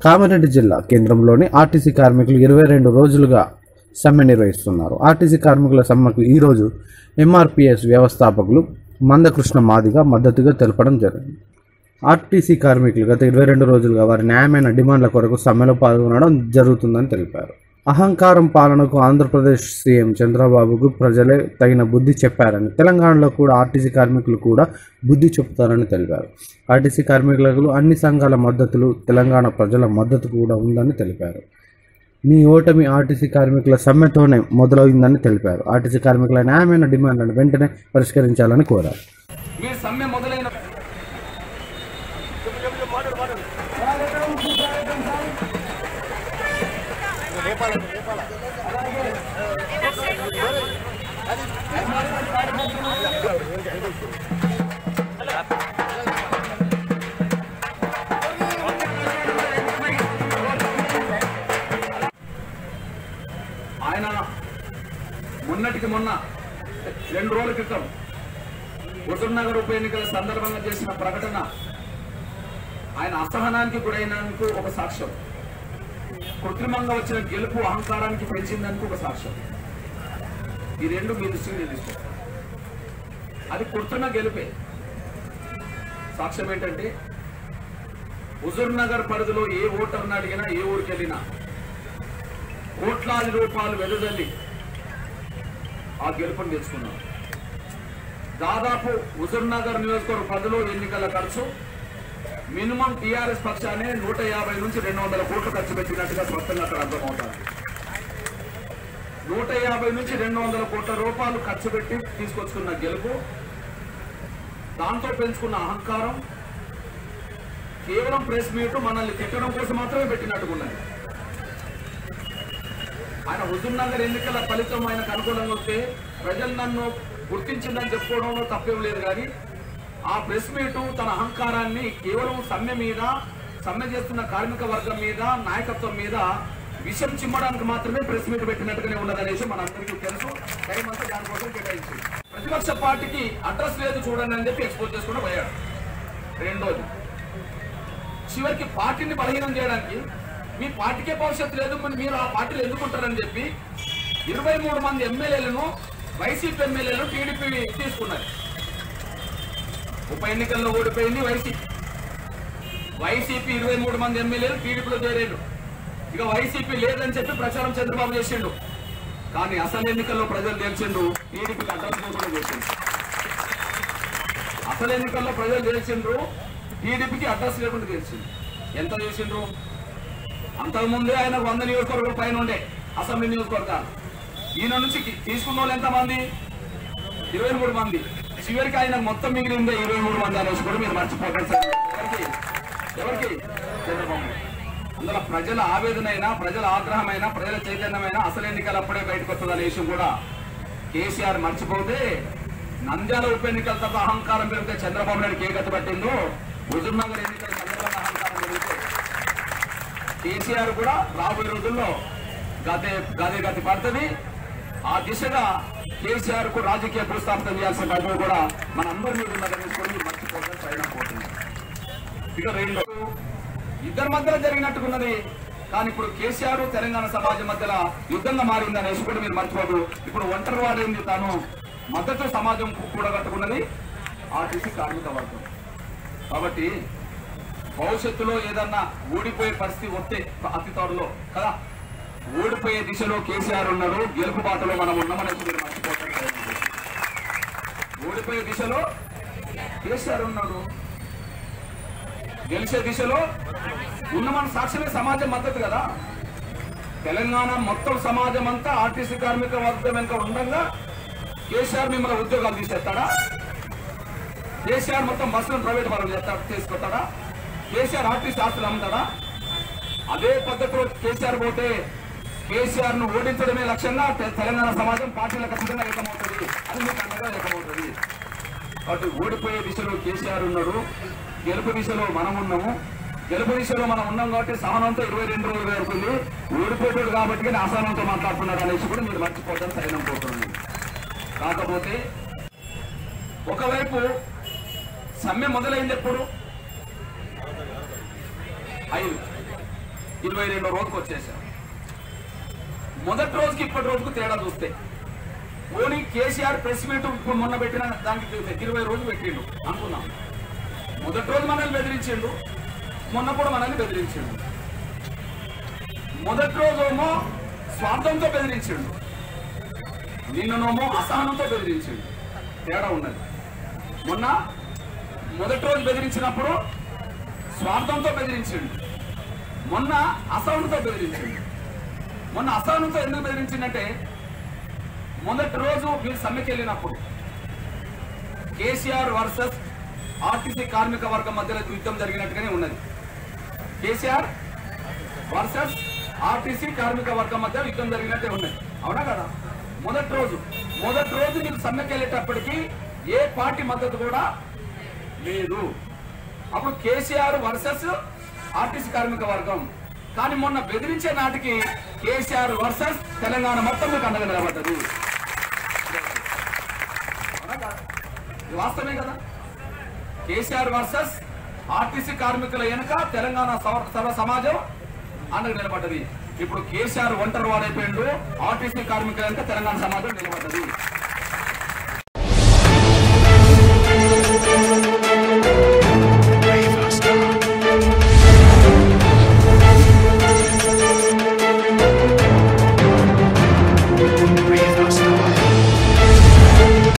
కామారెడ్డి జిల్లా కేంద్రంలోని ఆర్టీసీ కార్మికులు ఇరవై రెండు రోజులుగా సమ్మె నిర్వహిస్తున్నారు ఆర్టీసీ కార్మికుల సమ్మెకు ఈరోజు ఎంఆర్పిఎస్ వ్యవస్థాపకులు మందకృష్ణ మాదిగా మద్దతుగా తెలపడం జరిగింది ఆర్టీసీ కార్మికులు గత ఇరవై రెండు రోజులుగా వారి న్యాయమైన డిమాండ్ల కొరకు సమ్మెలో పాల్గొనడం జరుగుతుందని తెలిపారు అహంకారం పాలనకు ఆంధ్రప్రదేశ్ సీఎం చంద్రబాబుకు ప్రజలే తగిన బుద్ధి చెప్పారని తెలంగాణలో కూడా ఆర్టీసీ కార్మికులు కూడా బుద్ధి చెప్తారని తెలిపారు ఆర్టీసీ కార్మికులకు అన్ని సంఘాల మద్దతులు తెలంగాణ ప్రజల మద్దతు కూడా ఉందని తెలిపారు నీ ఓటమి ఆర్టీసీ కార్మికుల సమ్మెతోనే మొదలైందని తెలిపారు ఆర్టీసీ కార్మికుల న్యాయమైన డిమాండ్లను వెంటనే పరిష్కరించాలని కోరారు మీరు సమ్మె మొదలైన ఆయన మొన్నటికి మొన్న రెండు రోజుల క్రితం హుజూర్నగర్ ఉప ఎన్నికల సందర్భంగా చేసిన ప్రకటన ఆయన అసహనానికి గురైనందుకు ఒక సాక్ష్యం కృత్రిమంగా వచ్చిన గెలుపు అహంకారానికి పెంచిందానికి ఒక సాక్ష్యం ఈ రెండు మీ దృష్టికి నేను తీసుకొస్తాను అది కృత్రిమ గెలుపే సాక్ష్యం ఏంటంటే హుజూర్ నగర్ పరిధిలో ఏ ఓటర్ని అడిగినా ఏ ఊరికి వెళ్ళినా కోట్లాది రూపాయలు వెలుదల్లి ఆ గెలుపుని తెచ్చుకున్నారు దాదాపు హుజూర్ నగర్ నియోజకవర్గ పరిధిలో ఎన్నికల ఖర్చు మినిమం టీఆర్ఎస్ పక్షానే నూట యాభై నుంచి రెండు వందల కోట్లు ఖర్చు పెట్టినట్టుగా స్పష్టంగా అక్కడ అర్థమవుతారు నూట యాభై నుంచి రెండు వందల కోట్ల రూపాయలు ఖర్చు పెట్టి తీసుకొచ్చుకున్న గెలుపు దాంతో పెంచుకున్న అహంకారం కేవలం ప్రెస్ మీట్ మనల్ని తిట్టడం కోసం మాత్రమే పెట్టినట్టుకున్నది ఆయన హుజూర్ నగర్ ఎన్నికల ఫలితం ఆయనకు అనుకూలంగా వస్తే ప్రజలు నన్ను గుర్తించిందని చెప్పుకోవడంలో తప్పేం లేదు కానీ ఆ ప్రెస్ మీటు తన అహంకారాన్ని కేవలం సమ్మె మీద సమ్మె చేస్తున్న కార్మిక వర్గం మీద నాయకత్వం మీద విషం చిమ్మడానికి మాత్రమే ప్రెస్ మీట్ పెట్టినట్టుగానే ఉన్నదనేసి మనందరికీ తెలుసు టైం అంతా దానికోసం కేటాయించింది ప్రతిపక్ష పార్టీకి అడ్రస్ లేదు చూడండి అని చెప్పి ఎక్స్పోజ్ చేసుకుంటూ పోయాడు రెండోది చివరికి పార్టీని బలహీనం చేయడానికి మీ పార్టీకే భవిష్యత్తు లేదు మరి మీరు ఆ పార్టీలు ఎందుకుంటారని చెప్పి ఇరవై మూడు మంది ఎమ్మెల్యేలను వైసీపీ ఎమ్మెల్యేలను టీడీపీ తీసుకున్నారు ఉప ఎన్నికల్లో ఓడిపోయింది వైసీపీ వైసీపీ ఇరవై మూడు మంది ఎమ్మెల్యేలు టీడీపీలో చేరారు ఇక వైసీపీ లేదని చెప్పి ప్రచారం చంద్రబాబు చేసిండు కానీ అసలు ఎన్నికల్లో ప్రజలు తెలిసిండు టీడీపీకి అడ్రస్ కూడా చేసిండు అసలు ఎన్నికల్లో ప్రజలు తెలిసిండ్రు టీడీపీకి అడ్రస్ లేకుండా తెలిసిండు ఎంత చేసిండ్రు అంతకుముందే ఆయన వంద నియోజకవర్గాల పైన ఉండే అసెంబ్లీ నియోజకవర్గాలు ఈయన నుంచి కి- తీసుకున్న వాళ్ళు ఎంతమంది ఇరవై మూడు మంది చివరికి ఆయన మొత్తం మిగిలిందే ఇరవై మూడు మంది అనేసి కూడా మీరు మర్చిపోకండి సార్ ఎవరికి ఎవరికి చంద్రబాబు అందులో ప్రజల ఆవేదనైనా ప్రజల ఆగ్రహమైనా ప్రజల చైతన్యమైనా అసలు ఎన్నికలు అప్పుడే బయటకు వస్తుంది అనే విషయం కూడా కేసీఆర్ మర్చిపోతే నంద్యాల ఉప ఎన్నికల తర్వాత అహంకారం పెరిగితే చంద్రబాబు నాయుడు ఏ గతి పట్టిందో హుజూర్నగర్ ఎన్నికల సందర్భంగా అహంకారం పెరిగితే కేసీఆర్ కూడా రాబోయే రోజుల్లో గతే గదే గతి పడుతుంది ఆ దిశగా కేసీఆర్ కు రాజకీయ భూస్థాపితం చేయాల్సిన బాధ్యత కూడా మన అందరి మీద ఉన్నదని కూడా మర్చిపోవడం సరైన పోతుంది ఇక రెండు ఇద్దరి మధ్యలో జరిగినట్టుకున్నది కానీ ఇప్పుడు కేసీఆర్ తెలంగాణ సమాజం మధ్యలో యుద్ధంగా మారింది అనేసి కూడా మీరు మర్చిపోదు ఇప్పుడు ఒంటరి వాడేంది తాను మద్దతు సమాజం కూడా కట్టుకున్నది ఆర్టీసీ కార్మిక వర్గం కాబట్టి భవిష్యత్తులో ఏదన్నా ఓడిపోయే పరిస్థితి వస్తే అతి త్వరలో కదా ఓడిపోయే దిశలో కేసీఆర్ ఉన్నాడు గెలుపు బాటలో మనం ఉన్నామనేసి మీరు మర్చిపోతారు ఓడిపోయే దిశలో కేసీఆర్ ఉన్నాడు గెలిచే దిశలో ఉన్న మన సాక్ష్యమే సమాజం మద్దతు కదా తెలంగాణ మొత్తం సమాజం అంతా ఆర్టీసీ కార్మిక వర్గం వెనుక ఉండగా కేసీఆర్ మిమ్మల్ని ఉద్యోగాలు తీసేస్తాడా కేసీఆర్ మొత్తం బస్సులను ప్రైవేట్ పరం చేస్తాడు తీసుకొస్తాడా కేసీఆర్ ఆర్టీసీ ఆస్తులు అమ్ముతాడా అదే పద్ధతిలో కేసీఆర్ పోతే కేసీఆర్ ను ఓడించడమే లక్ష్యంగా తె- తెలంగాణ సమాజం పార్టీలకు ఖచ్చితంగా ఏకమవుతుంది అది మీకు అండగా ఏకమవుతుంది కాబట్టి ఓడిపోయే దిశలో కేసీఆర్ ఉన్నాడు గెలుపు దిశలో మనం ఉన్నాము గెలుపు దిశలో మనం ఉన్నాం కాబట్టి సహనంతో ఇరవై రెండు రోజులు జరుగుతుంది ఓడిపోయాడు కాబట్టి కానీ అసహనంతో మాట్లాడుతున్నాడు అనేసి కూడా మీరు మర్చిపోవడం సైనం పోతుంది కాకపోతే ఒకవైపు సమ్మె మొదలైంది ఎప్పుడు ఐదు ఇరవై రెండో రోజుకి వచ్చేసాం మొదటి రోజుకి ఇప్పటి రోజుకు తేడా చూస్తే ఓన్లీ కేసీఆర్ ప్రెస్ మీట్ ఇప్పుడు మొన్న పెట్టిన దానికి చూస్తే ఇరవై రోజులు పెట్టిండు అనుకున్నాం మొదటి రోజు మనల్ని బెదిరించిండు మొన్న కూడా మనల్ని బెదిరించిండు మొదటి రోజేమో స్వార్థంతో బెదిరించిండు నిన్ననేమో అసహనంతో బెదిరించిండు తేడా ఉన్నది మొన్న మొదటి రోజు బెదిరించినప్పుడు స్వార్థంతో బెదిరించిండు మొన్న అసహనంతో బెదిరించిండు మొన్న అసహనంతో ఎందుకు బెదిరించిందంటే మొదటి రోజు మీరు సమ్మెకి వెళ్ళినప్పుడు కేసీఆర్ వర్సెస్ ఆర్టీసీ కార్మిక వర్గం మధ్యలో యుద్ధం జరిగినట్టుగానే ఉన్నది కేసీఆర్ వర్సెస్ ఆర్టీసీ కార్మిక వర్గం మధ్య యుద్ధం జరిగినట్టే ఉన్నది అవునా కదా మొదటి రోజు మొదటి రోజు మీరు సమ్మెకి వెళ్ళేటప్పటికి ఏ పార్టీ మద్దతు కూడా లేదు అప్పుడు కేసీఆర్ వర్సెస్ ఆర్టీసీ కార్మిక వర్గం కానీ మొన్న బెదిరించే నాటికి కేసీఆర్ వర్సెస్ తెలంగాణ మొత్తం మీకు అండగా నిలబడ్డది అవునా కాదా? ఇది వాస్తవమే కదా కేసీఆర్ వర్సెస్ ఆర్టీసీ కార్మికుల వెనుక తెలంగాణ సర్వ- సర్వ సమాజం అండగా నిలబడ్డది ఇప్పుడు కేసీఆర్ ఒంటరి వాడైపోయిండు ఆర్టీసీ కార్మికుల వెనుక తెలంగాణ సమాజం నిలబడ్డది